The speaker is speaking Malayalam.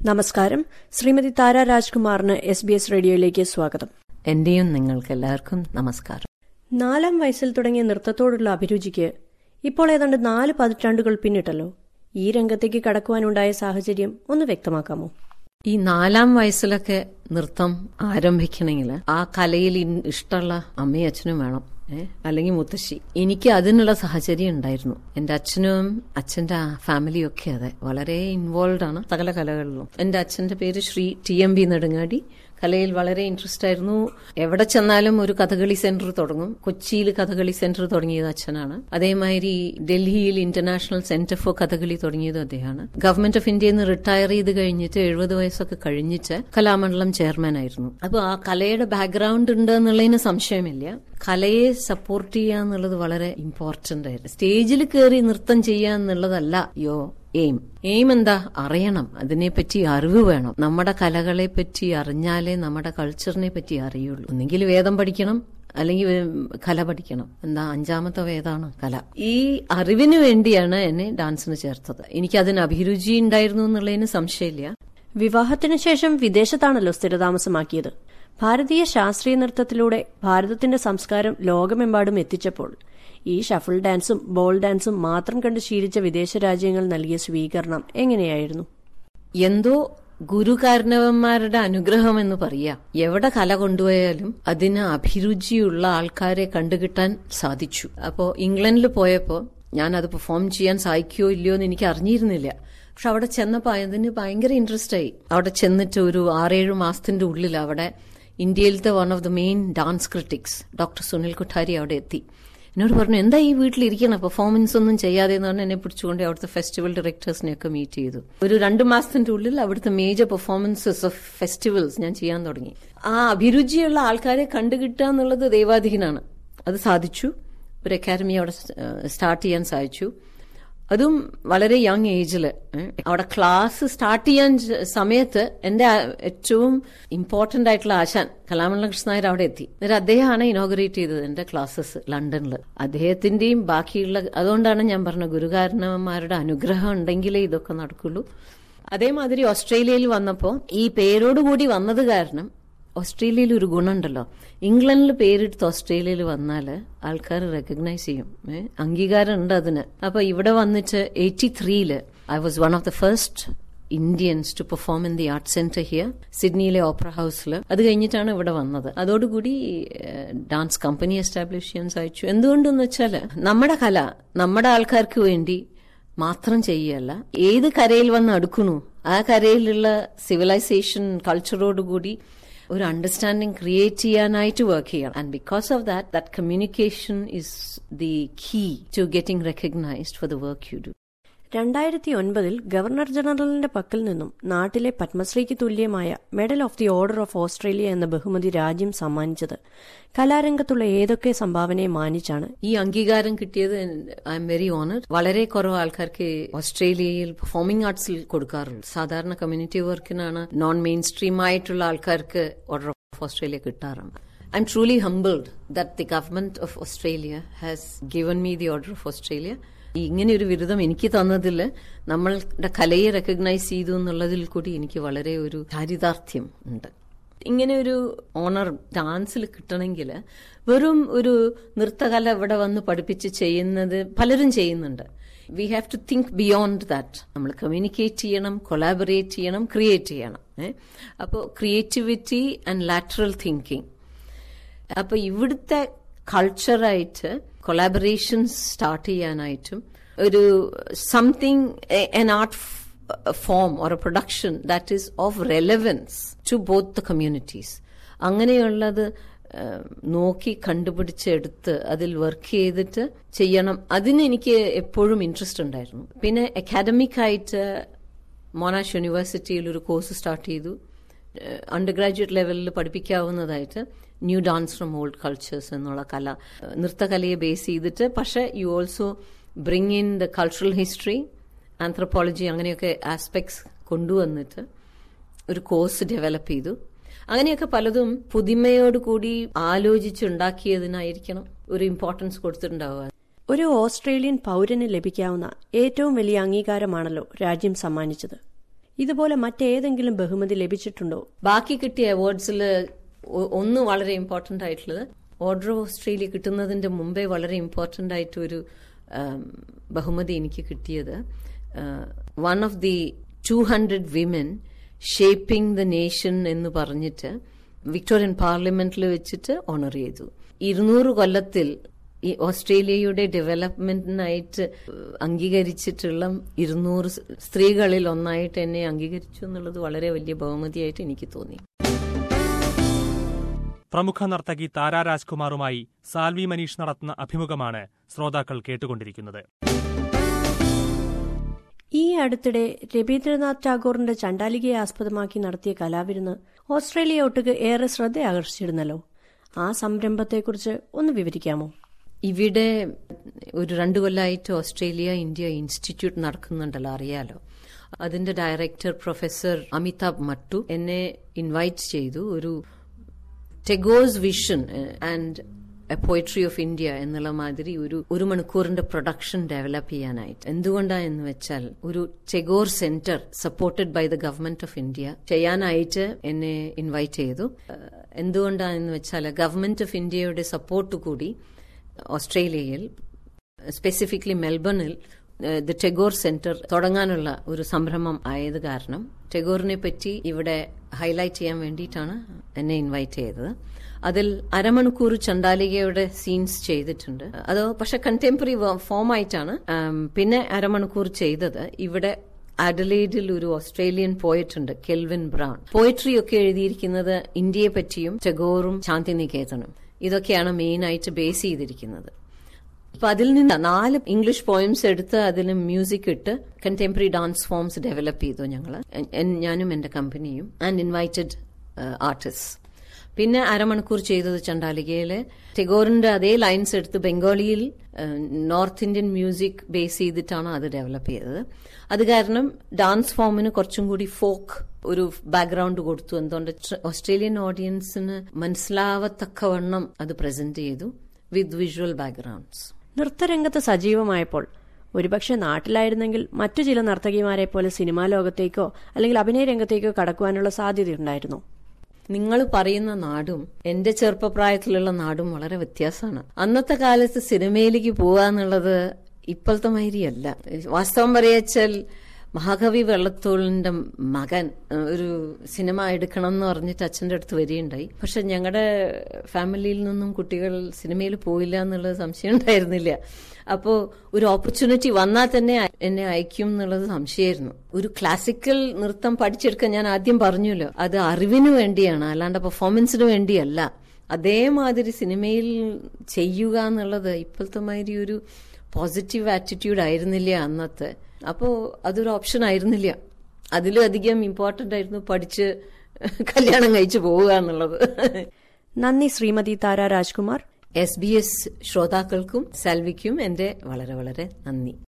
നമസ്കാരം ശ്രീമതി താര രാജ്കുമാറിന് എസ് ബി എസ് റേഡിയോയിലേക്ക് സ്വാഗതം എന്റെയും നിങ്ങൾക്ക് എല്ലാവർക്കും നമസ്കാരം നാലാം വയസ്സിൽ തുടങ്ങിയ നൃത്തത്തോടുള്ള അഭിരുചിക്ക് ഇപ്പോൾ ഏതാണ്ട് നാല് പതിറ്റാണ്ടുകൾ പിന്നിട്ടല്ലോ ഈ രംഗത്തേക്ക് കടക്കുവാനുണ്ടായ സാഹചര്യം ഒന്ന് വ്യക്തമാക്കാമോ ഈ നാലാം വയസ്സിലൊക്കെ നൃത്തം ആരംഭിക്കണമെങ്കിൽ ആ കലയിൽ ഇൻ- ഇഷ്ടമുള്ള അമ്മയും അച്ഛനും വേണം ഏ? അല്ലെങ്കിൽ മുത്തശ്ശി എനിക്ക് അതിനുള്ള സാഹചര്യം ഉണ്ടായിരുന്നു എന്റെ അച്ഛനും അച്ഛന്റെ ഫാമിലിയും ഒക്കെ അതെ വളരെ ഇൻവോൾവ് ആണ് സകല കലകളിലും എന്റെ അച്ഛന്റെ പേര് Sree T M B Nedungadi കലയിൽ വളരെ ഇൻട്രസ്റ്റ് ആയിരുന്നു എവിടെ ചെന്നാലും ഒരു കഥകളി സെന്റർ തുടങ്ങും കൊച്ചിയിൽ കഥകളി സെന്റർ തുടങ്ങിയത് അച്ഛനാണ് അതേമാതിരി ഡൽഹിയിൽ ഇന്റർനാഷണൽ സെന്റർ ഫോർ കഥകളി തുടങ്ങിയത് അദ്ദേഹമാണ് ഗവൺമെന്റ് ഓഫ് ഇന്ത്യയിൽ നിന്ന് റിട്ടയർ ചെയ്ത് കഴിഞ്ഞിട്ട് എഴുപത് വയസ്സൊക്കെ കഴിഞ്ഞിട്ട് കലാമണ്ഡലം ചെയർമാൻ ആയിരുന്നു അപ്പൊ ആ കലയുടെ ബാക്ക്ഗ്രൗണ്ട് ഉണ്ട് എന്നുള്ളതിന് സംശയമില്ല കലയെ സപ്പോർട്ട് ചെയ്യുക എന്നുള്ളത് വളരെ ഇമ്പോർട്ടന്റ് ആയിരുന്നു സ്റ്റേജിൽ കയറി നൃത്തം ചെയ്യുക എന്നുള്ളതല്ല യോ എയിം എയിം എന്താ അറിയണം അതിനെപ്പറ്റി അറിവ് വേണം നമ്മുടെ കലകളെ പറ്റി അറിഞ്ഞാലേ നമ്മുടെ കൾച്ചറിനെ പറ്റി അറിയുള്ളൂ ഒന്നെങ്കിൽ വേദം പഠിക്കണം അല്ലെങ്കിൽ കല പഠിക്കണം എന്താ അഞ്ചാമത്തെ വേദമാണ് കല ഈ അറിവിന് വേണ്ടിയാണ് എന്നെ ഡാൻസിന് ചേർത്തത് എനിക്ക് അതിന് അഭിരുചി ഉണ്ടായിരുന്നു എന്നുള്ളതിന് സംശയമില്ല വിവാഹത്തിനു ശേഷം വിദേശത്താണല്ലോ സ്ഥിരതാമസമാക്കിയത് ഭാരതീയ ശാസ്ത്രീയ നൃത്തത്തിലൂടെ ഭാരതത്തിന്റെ സംസ്കാരം ലോകമെമ്പാടും എത്തിച്ചപ്പോൾ ഈ ഷഫിൾ ഡാൻസും ബോൾ ഡാൻസും മാത്രം കണ്ട് ശീലിച്ച വിദേശ രാജ്യങ്ങൾ നൽകിയ സ്വീകരണം എങ്ങനെയായിരുന്നു എന്തോ ഗുരുകാരണവന്മാരുടെ അനുഗ്രഹം എന്ന് പറയാ എവിടെ കല കൊണ്ടുപോയാലും അതിന് അഭിരുചിയുള്ള ആൾക്കാരെ കണ്ടുകിട്ടാൻ സാധിച്ചു അപ്പോ ഇംഗ്ലണ്ടിൽ പോയപ്പോ ഞാൻ അത് പെർഫോം ചെയ്യാൻ സാധിക്കുമോ ഇല്ലയോ എന്ന് എനിക്ക് അറിഞ്ഞിരുന്നില്ല പക്ഷെ അവിടെ ചെന്നപ്പോ അതിന് ഭയങ്കര ഇൻട്രസ്റ്റ് ആയി അവിടെ ചെന്നിട്ട് ഒരു ആറേഴ് മാസത്തിന്റെ ഉള്ളിൽ അവിടെ ഇന്ത്യയിലത്തെ one of the main dance critics doctor Sunil Kothari അവിടെ എത്തി എന്നോട് പറഞ്ഞു എന്താ ഈ വീട്ടിലിരിക്കണം പെർഫോമൻസ് ഒന്നും ചെയ്യാതെ എന്ന് പറഞ്ഞ് എന്നെ പിടിച്ചുകൊണ്ട് അവിടുത്തെ ഫെസ്റ്റിവൽ ഡയറക്ടേഴ്സിനെയൊക്കെ മീറ്റ് ചെയ്തു ഒരു രണ്ട് മാസത്തിന്റെ ഉള്ളിൽ അവിടുത്തെ മേജർ പെർഫോമൻസസ് ഓഫ് ഫെസ്റ്റിവൽസ് ഞാൻ ചെയ്യാൻ തുടങ്ങി ആ അഭിരുചിയുള്ള ആൾക്കാരെ കണ്ടുകിട്ടുക എന്നുള്ളത് ദൈവാധീനാണ് അത് സാധിച്ചു ഒരു അക്കാദമി അവിടെ സ്റ്റാർട്ട് ചെയ്യാൻ സാധിച്ചു അതും വളരെ യങ് ഏജിൽ അവിടെ ക്ലാസ് സ്റ്റാർട്ട് ചെയ്യാൻ ജ- സമയത്ത് എന്റെ ആ ഏറ്റവും ഇമ്പോർട്ടന്റ് ആയിട്ടുള്ള ആശാൻ കലാമണ്ഡലം കൃഷ്ണ നായർ അവിടെ എത്തി എന്നിട്ട് അദ്ദേഹമാണ് ഇനോഗ്രേറ്റ് ചെയ്തത് എന്റെ ക്ലാസ്സസ് ലണ്ടനിൽ അദ്ദേഹത്തിന്റെയും ബാക്കിയുള്ള അതുകൊണ്ടാണ് ഞാൻ പറഞ്ഞ ഗുരുകാരണവന്മാരുടെ അനുഗ്രഹം ഉണ്ടെങ്കിലേ ഇതൊക്കെ നടക്കുള്ളൂ അതേമാതിരി ഓസ്ട്രേലിയയിൽ വന്നപ്പോൾ ഈ പേരോടുകൂടി വന്നത് കാരണം ഓസ്ട്രേലിയയിൽ ഒരു ഗുണമുണ്ടല്ലോ ഇംഗ്ലണ്ടിൽ പേരെടുത്ത് ഓസ്ട്രേലിയയിൽ വന്നാൽ ആൾക്കാർ റെക്കഗ്നൈസ് ചെയ്യും ഏ? അംഗീകാരം ഉണ്ട് അതിന് അപ്പൊ ഇവിടെ വന്നിട്ട് എയ്റ്റി ത്രീയില് I was one of the first Indians to perform in the art centre here സിഡ്നിയിലെ ഓപ്പറ ഹൗസിൽ അത് കഴിഞ്ഞിട്ടാണ് ഇവിടെ വന്നത് അതോടുകൂടി ഡാൻസ് കമ്പനി എസ്റ്റാബ്ലിഷ് ചെയ്യാൻ സാധിച്ചു എന്തുകൊണ്ടെന്ന് വെച്ചാൽ നമ്മുടെ കല നമ്മുടെ ആൾക്കാർക്ക് വേണ്ടി മാത്രം ചെയ്യല്ല ഏത് കരയിൽ വന്ന് അടുക്കണു ആ കരയിലുള്ള സിവിലൈസേഷൻ കൾച്ചറോടുകൂടി ഒരു അണ്ടർസ്റ്റാൻഡിങ് ക്രിയേറ്റ് ചെയ്യാനായിട്ട് വർക്ക് ചെയ്യണം and because of that that communication is the key to getting recognised for the work you do രണ്ടായിരത്തി ഒൻപതിൽ ഗവർണർ ജനറലിന്റെ പക്കൽ നിന്നും നാട്ടിലെ പത്മശ്രീക്ക് തുല്യമായ medal of the order of Australia എന്ന ബഹുമതി രാജ്യം സമ്മാനിച്ചത് കലാരംഗത്തുള്ള ഏതൊക്കെ സംഭാവനയെ മാനിച്ചാണ് ഈ അംഗീകാരം കിട്ടിയത് ഐ എം വെരി ഓണർ വളരെ കുറവ് ആൾക്കാർക്ക് ഓസ്ട്രേലിയയിൽ പെർഫോമിംഗ് ആർട്സിൽ കൊടുക്കാറുള്ളൂ സാധാരണ കമ്മ്യൂണിറ്റി വർക്കിനാണ് നോൺ മെയിൻ സ്ട്രീം ആയിട്ടുള്ള ആൾക്കാർക്ക് ഓർഡർ ഓഫ് ഓസ്ട്രേലിയ കിട്ടാറുണ്ട് I am truly humbled that the government of Australia has given me the order of Australia ഇങ്ങനെ ഒരു ബിരുദം എനിക്ക് തന്നതിൽ നമ്മളുടെ കലയെ റെക്കഗ്നൈസ് ചെയ്തു എന്നുള്ളതിൽ കൂടി എനിക്ക് വളരെ ഒരു ചാരിതാർത്ഥ്യം ഉണ്ട് ഇങ്ങനെ ഒരു ഓണർ ഡാൻസിൽ കിട്ടണമെങ്കിൽ വെറും ഒരു നൃത്തകല ഇവിടെ വന്ന് പഠിപ്പിച്ച് ചെയ്യുന്നത് പലരും ചെയ്യുന്നുണ്ട് we have to think beyond that നമ്മൾ കമ്മ്യൂണിക്കേറ്റ് ചെയ്യണം കൊളാബറേറ്റ് ചെയ്യണം ക്രിയേറ്റ് ചെയ്യണം അപ്പോൾ ക്രിയേറ്റിവിറ്റി ആൻഡ് ലാറ്ററൽ തിങ്കിങ് അപ്പൊ ഇവിടുത്തെ കൾച്ചറായിട്ട് കൊളാബറേഷൻസ് സ്റ്റാർട്ട് ചെയ്യാനായിട്ടും ഒരു something an art form or a production that is of relevance to both the communities അങ്ങനെയുള്ളത് ഏഹ്, നോക്കി കണ്ടുപിടിച്ചെടുത്ത് അതിൽ വർക്ക് ചെയ്തിട്ട് ചെയ്യണം അതിന് എനിക്ക് എപ്പോഴും ഇൻട്രസ്റ്റ് ഉണ്ടായിരുന്നു പിന്നെ അക്കാഡമിക് ആയിട്ട് മോനാഷ് യൂണിവേഴ്സിറ്റിയിൽ ഒരു കോഴ്സ് സ്റ്റാർട്ട് ചെയ്തു അണ്ടർ ഗ്രാജുവേറ്റ് ലെവലിൽ പഠിപ്പിക്കാവുന്നതായിട്ട് new dance from old cultures എന്നുള്ള കല ഏഹ് നൃത്തകലയെ ബേസ് ചെയ്തിട്ട് പക്ഷെ you also bring in the cultural history anthropology അങ്ങനെയൊക്കെ ആസ്പെക്ട്സ് കൊണ്ടുവന്നിട്ട് ഒരു കോഴ്സ് ഡെവലപ്പ് ചെയ്തു അങ്ങനെയൊക്കെ പലതും പുതുമയോടുകൂടി ആലോചിച്ചുണ്ടാക്കിയതിനായിരിക്കണം ഒരു ഇമ്പോർട്ടൻസ് കൊടുത്തിട്ടുണ്ടാവുക ഒരു ഓസ്ട്രേലിയൻ പൗരന് ലഭിക്കാവുന്ന ഏറ്റവും വലിയ അംഗീകാരമാണല്ലോ രാജ്യം സമ്മാനിച്ചത് ഇതുപോലെ മറ്റേതെങ്കിലും ബഹുമതി ലഭിച്ചിട്ടുണ്ടോ ബാക്കി കിട്ടിയ അവാർഡ്സിൽ ഒന്ന് വളരെ ഇമ്പോർട്ടന്റ് ആയിട്ടുള്ളത് ഓർഡർ ഓഫ് ഓസ്ട്രേലിയ കിട്ടുന്നതിന്റെ മുമ്പേ വളരെ ഇമ്പോർട്ടന്റ് ആയിട്ട് ഒരു ബഹുമതി എനിക്ക് കിട്ടിയത് one of the two hundred women shaping the nation എന്ന് പറഞ്ഞിട്ട് വിക്ടോറിയൻ പാർലമെന്റിൽ വെച്ചിട്ട് ഓണർ ചെയ്തു ഇരുന്നൂറ് കൊല്ലത്തിൽ ഈ ഓസ്ട്രേലിയയുടെ ഡെവലപ്മെന്റിനായിട്ട് അംഗീകരിച്ചിട്ടുള്ള ഇരുന്നൂറ് സ്ത്രീകളിൽ ഒന്നായിട്ട് എന്നെ അംഗീകരിച്ചു എന്നുള്ളത് വളരെ വലിയ ബഹുമതിയായിട്ട് എനിക്ക് തോന്നി പ്രമുഖ നർത്തകി താര രാജ്കുമാറുമായി സാൽവി മനീഷ് നടത്തുന്ന അഭിമുഖമാണ് ശ്രോതാക്കൾ കേട്ടുകൊണ്ടിരിക്കുന്നത് ഈ അടുത്തിടെ രവീന്ദ്രനാഥ് ടാഗോറിന്റെ ചണ്ടാലികയെ ആസ്പദമാക്കി നടത്തിയ കലാവിരുന്ന് ഓസ്ട്രേലിയ ഒട്ടുക്ക് ഏറെ ശ്രദ്ധ ആകർഷിച്ചിരുന്നല്ലോ ആ സംരംഭത്തെക്കുറിച്ച് ഒന്ന് വിവരിക്കാമോ ഇവിടെ ഒരു രണ്ടു കൊല്ലമായിട്ട് ഓസ്ട്രേലിയ ഇന്ത്യ ഇൻസ്റ്റിറ്റ്യൂട്ട് നടക്കുന്നുണ്ടല്ലോ അറിയാലോ അതിന്റെ ഡയറക്ടർ പ്രൊഫസർ അമിതാഭ് മട്ടു എന്നെ ഇൻവൈറ്റ് ചെയ്തു ഒരു Tagore's vision and a poetry of India എന്നുള്ള മാതിരി ഒരു ഒരു മണിക്കൂറിന്റെ പ്രൊഡക്ഷൻ ഡെവലപ്പ് ചെയ്യാനായിട്ട് എന്തുകൊണ്ടാന്ന് വെച്ചാൽ ഒരു Tagore centre supported by the government of India ചെയ്യാനായിട്ട് എന്നെ ഇൻവൈറ്റ് ചെയ്തു എന്തുകൊണ്ടാണെന്ന് വെച്ചാൽ ഗവൺമെന്റ് ഓഫ് ഇന്ത്യയുടെ സപ്പോർട്ട് കൂടി ഓസ്ട്രേലിയയിൽ സ്പെസിഫിക്കലി മെൽബണിൽ ദ ടെഗോർ സെന്റർ തുടങ്ങാനുള്ള ഒരു സംരംഭം ആയത് കാരണം ടെഗോറിനെ പറ്റി ഇവിടെ ഹൈലൈറ്റ് ചെയ്യാൻ വേണ്ടിയിട്ടാണ് എന്നെ ഇൻവൈറ്റ് ചെയ്തത് അതിൽ അരമണിക്കൂർ ചണ്ടാലികയുടെ സീൻസ് ചെയ്തിട്ടുണ്ട് അത് പക്ഷെ കണ്ടംപററി ഫോം ആയിട്ടാണ് പിന്നെ അരമണിക്കൂർ ചെയ്തത് ഇവിടെ അഡലേഡിൽ ഒരു ഓസ്ട്രേലിയൻ പോയറ്റ് ഉണ്ട് കെൽവിൻ ബ്രൗൺ പോയട്രി ഒക്കെ എഴുതിയിരിക്കുന്നത് ഇന്ത്യയെ പറ്റിയും ടെഗോറും ശാന്തിനികേതനും ഇതൊക്കെയാണ് മെയിൻ ആയിട്ട് ബേസ് ചെയ്തിരിക്കുന്നത് അപ്പൊ അതിൽ നിന്ന് നാല് ഇംഗ്ലീഷ് പോയിംസ് എടുത്ത് അതിൽ മ്യൂസിക് ഇട്ട് കണ്ടംപററി ഡാൻസ് ഫോംസ് ഡെവലപ്പ് ചെയ്തു ഞങ്ങൾ ഞാനും എന്റെ കമ്പനിയും ആൻഡ് ഇൻവൈറ്റഡ് ആർട്ടിസ്റ്റ് പിന്നെ അരമണിക്കൂർ ചെയ്തത് ചണ്ടാലികയിലെ ടെഗോറിന്റെ അതേ ലൈൻസ് എടുത്ത് ബംഗാളിയിൽ നോർത്ത് ഇന്ത്യൻ മ്യൂസിക് ബേസ് ചെയ്തിട്ടാണ് അത് ഡെവലപ്പ് ചെയ്തത് അത് കാരണം ഡാൻസ് ഫോമിന് കുറച്ചും കൂടി ഫോക്ക് ഒരു ബാക്ക്ഗ്രൗണ്ട് കൊടുത്തു എന്തുകൊണ്ട് ഓസ്ട്രേലിയൻ ഓഡിയൻസിന് മനസ്സിലാവത്തക്കവണ്ണം അത് പ്രസന്റ് ചെയ്തു വിത്ത് വിഷ്വൽ ബാക്ക്ഗ്രൗണ്ട്സ് നൃത്തരംഗത്ത് സജീവമായപ്പോൾ ഒരുപക്ഷെ നാട്ടിലായിരുന്നെങ്കിൽ മറ്റു ചില നർത്തകിമാരെ പോലെ സിനിമാ ലോകത്തേക്കോ അല്ലെങ്കിൽ അഭിനയ രംഗത്തേക്കോ കടക്കുവാനുള്ള സാധ്യതയുണ്ടായിരുന്നു നിങ്ങൾ പറയുന്ന നാടും എന്റെ ചെറുപ്പപ്രായത്തിലുള്ള നാടും വളരെ വ്യത്യാസമാണ് അന്നത്തെ കാലത്ത് സിനിമയിലേക്ക് പോവാന്നുള്ളത് ഇപ്പോഴത്തെ മാതിരിയല്ല വാസ്തവം പറയാച്ചാൽ മഹാകവി വെള്ളത്തോളിന്റെ മകൻ ഒരു സിനിമ എടുക്കണം എന്ന് പറഞ്ഞിട്ട് അച്ഛന്റെ അടുത്ത് വരികയുണ്ടായി പക്ഷെ ഞങ്ങളുടെ ഫാമിലിയിൽ നിന്നും കുട്ടികൾ സിനിമയിൽ പോയില്ല എന്നുള്ളത് സംശയം ഉണ്ടായിരുന്നില്ല അപ്പോ ഒരു ഓപ്പർച്യൂണിറ്റി വന്നാൽ തന്നെ എന്നെ അയക്കും എന്നുള്ളത് സംശയമായിരുന്നു ഒരു ക്ലാസിക്കൽ നൃത്തം പഠിച്ചെടുക്കാൻ ഞാൻ ആദ്യം പറഞ്ഞല്ലോ അത് അറിവിന് വേണ്ടിയാണ് അല്ലാണ്ട് പെർഫോമൻസിന് വേണ്ടിയല്ല അതേമാതിരി സിനിമയിൽ ചെയ്യുക എന്നുള്ളത് ഇപ്പോഴത്തെ മാതിരി ഒരു പോസിറ്റീവ് ആറ്റിറ്റ്യൂഡ് ആയിരുന്നില്ല അന്നത്തെ അപ്പോ അതൊരു ഓപ്ഷൻ ആയിരുന്നില്ല അതിലും അധികം ഇമ്പോർട്ടന്റ് ആയിരുന്നു പഠിച്ച് കല്യാണം കഴിച്ചു പോവുക എന്നുള്ളത് നന്ദി Sreemathi Thara Rajkumar S B S ശ്രോതാക്കൾക്കും സെൽവിക്കും എന്റെ വളരെ വളരെ നന്ദി